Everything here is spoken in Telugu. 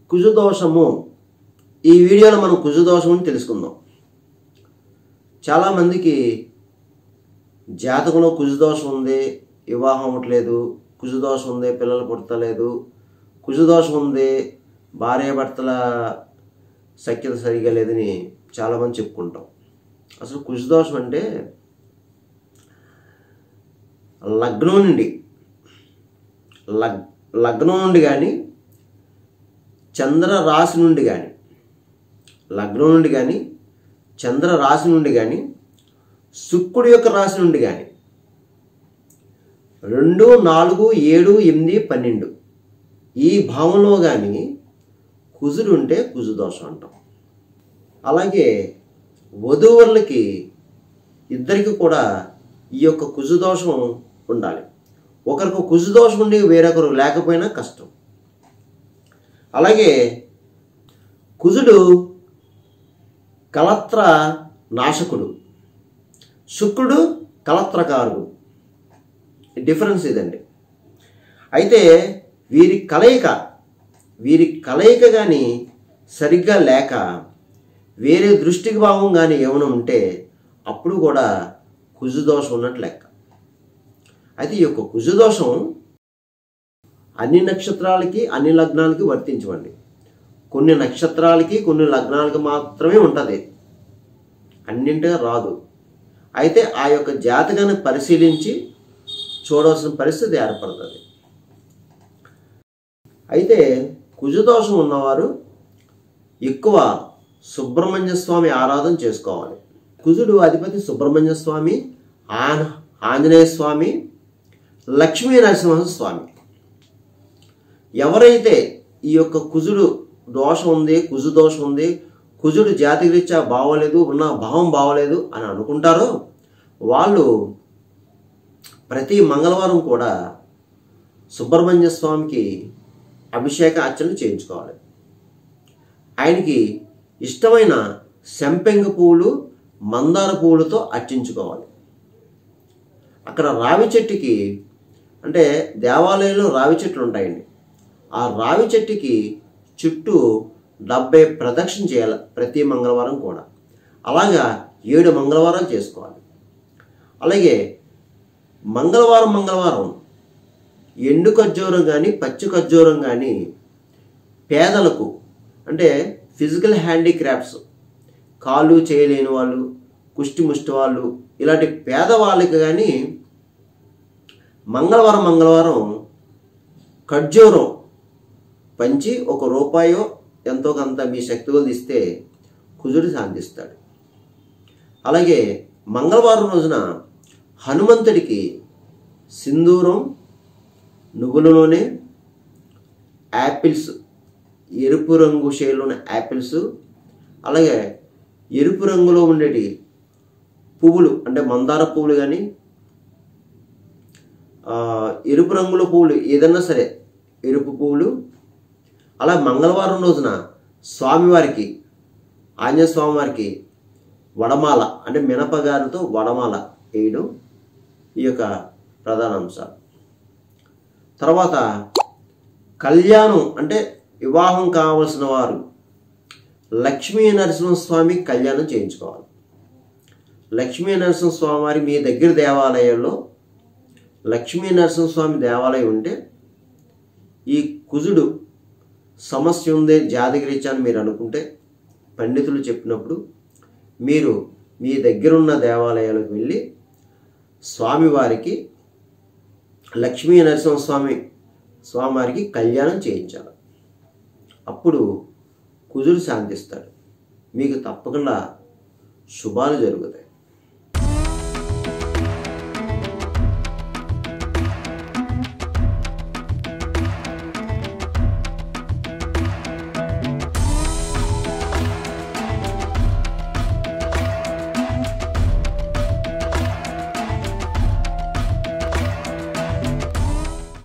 కుజుదోషము ఈ వీడియోలో మనం కుజుదోషం అని తెలుసుకుందాం చాలామందికి జాతకంలో కుజుదోషం ఉంది వివాహం అవ్వట్లేదు కుజుదోషం ఉంది పిల్లలు పుడతలేదు కుజుదోషం ఉంది భార్య భర్తల సఖ్యత సరిగా లేదని చాలామంది చెప్పుకుంటాం అసలు కుజుదోషం అంటే లగ్నం నుండి లగ్ లగ్నం నుండి కానీ చంద్ర రాశి నుండి కానీ లగ్నం నుండి కానీ చంద్ర రాశి నుండి కానీ శుక్రుడి యొక్క రాశి నుండి కానీ రెండు నాలుగు ఏడు ఎనిమిది పన్నెండు ఈ భావంలో కానీ కుజుడు ఉంటే కుజు దోషం అంటాం అలాగే వధూవరులకి ఇద్దరికి కూడా ఈ యొక్క కుజు దోషం ఉండాలి ఒకరికి కుజు దోషం ఉండి వేరొకరు లేకపోయినా కష్టం అలాగే కుజుడు కలత్ర నాశకుడు శుక్రుడు కలత్రకారుడు డిఫరెన్స్ ఇదండి అయితే వీరి కలయిక వీరి కలయిక కానీ సరిగ్గా లేక వేరే దృష్టికి భావం కానీ ఏమైనా ఉంటే అప్పుడు కూడా కుజుదోషం ఉన్నట్టు లెక్క అయితే ఈ యొక్క కుజుదోషం అన్ని నక్షత్రాలకి అన్ని లగ్నాలకి వర్తించవండి కొన్ని నక్షత్రాలకి కొన్ని లగ్నాలకి మాత్రమే ఉంటుంది అన్నింటిగా రాదు అయితే ఆ యొక్క జాతకాన్ని పరిశీలించి చూడవలసిన పరిస్థితి ఏర్పడుతుంది అయితే కుజదోషం ఉన్నవారు ఎక్కువ సుబ్రహ్మణ్య స్వామి ఆరాధన చేసుకోవాలి కుజుడు అధిపతి సుబ్రహ్మణ్య స్వామి ఆన్ ఆంజనేయ స్వామి లక్ష్మీ నరసింహ స్వామి ఎవరైతే ఈ యొక్క కుజుడు దోషం ఉంది కుజు దోషం ఉంది కుజుడు జాతిరీత్యా బాగోలేదు ఉన్న భావం బాగోలేదు అని అనుకుంటారో వాళ్ళు ప్రతి మంగళవారం కూడా సుబ్రహ్మణ్య స్వామికి అభిషేక అర్చనలు చేయించుకోవాలి ఆయనకి ఇష్టమైన సెంపెంగ పువ్వులు మందార పువ్వులతో అర్చించుకోవాలి అక్కడ రావి చెట్టుకి అంటే దేవాలయంలో రావి చెట్లు ఉంటాయండి ఆ రావి చెట్టుకి చుట్టూ డెబ్బై ప్రదక్షిణ చేయాలి ప్రతి మంగళవారం కూడా అలాగా ఏడు మంగళవారాలు చేసుకోవాలి అలాగే మంగళవారం మంగళవారం ఎండు ఖర్జూరం కానీ పచ్చి ఖర్జూరం కానీ పేదలకు అంటే ఫిజికల్ హ్యాండీక్రాఫ్ట్స్ కాళ్ళు చేయలేని వాళ్ళు కుష్టి ముష్టి వాళ్ళు ఇలాంటి పేదవాళ్ళకి కానీ మంగళవారం మంగళవారం ఖర్జూరం పంచి ఒక రూపాయో ఎంతో కొంత మీ శక్తి కొలది ఇస్తే కుజుడు శాంతిస్తాడు అలాగే మంగళవారం రోజున హనుమంతుడికి సింధూరం నువ్వుల నూనె యాపిల్స్ ఎరుపు రంగు షేడ్లో ఉన్న యాపిల్స్ అలాగే ఎరుపు రంగులో ఉండేటి పువ్వులు అంటే మందార పువ్వులు కానీ ఎరుపు రంగుల పువ్వులు ఏదన్నా సరే ఎరుపు పువ్వులు అలా మంగళవారం రోజున స్వామివారికి ఆంజనేయ స్వామివారికి వడమాల అంటే మినపగారితో వడమాల వేయడం ఈ యొక్క ప్రధాన అంశాలు తర్వాత కళ్యాణం అంటే వివాహం కావలసిన వారు లక్ష్మీ నరసింహస్వామి కళ్యాణం చేయించుకోవాలి లక్ష్మీ నరసింహస్వామి వారి మీ దగ్గర దేవాలయంలో లక్ష్మీ నరసింహస్వామి దేవాలయం ఉంటే ఈ కుజుడు సమస్య ఉంది జాతకరీత్యా అని మీరు అనుకుంటే పండితులు చెప్పినప్పుడు మీరు మీ దగ్గరున్న దేవాలయాలకు వెళ్ళి స్వామివారికి లక్ష్మీ నరసింహస్వామి స్వామివారికి కళ్యాణం చేయించాలి అప్పుడు కుజుడు శాంతిస్తాడు మీకు తప్పకుండా శుభాలు జరుగుతాయి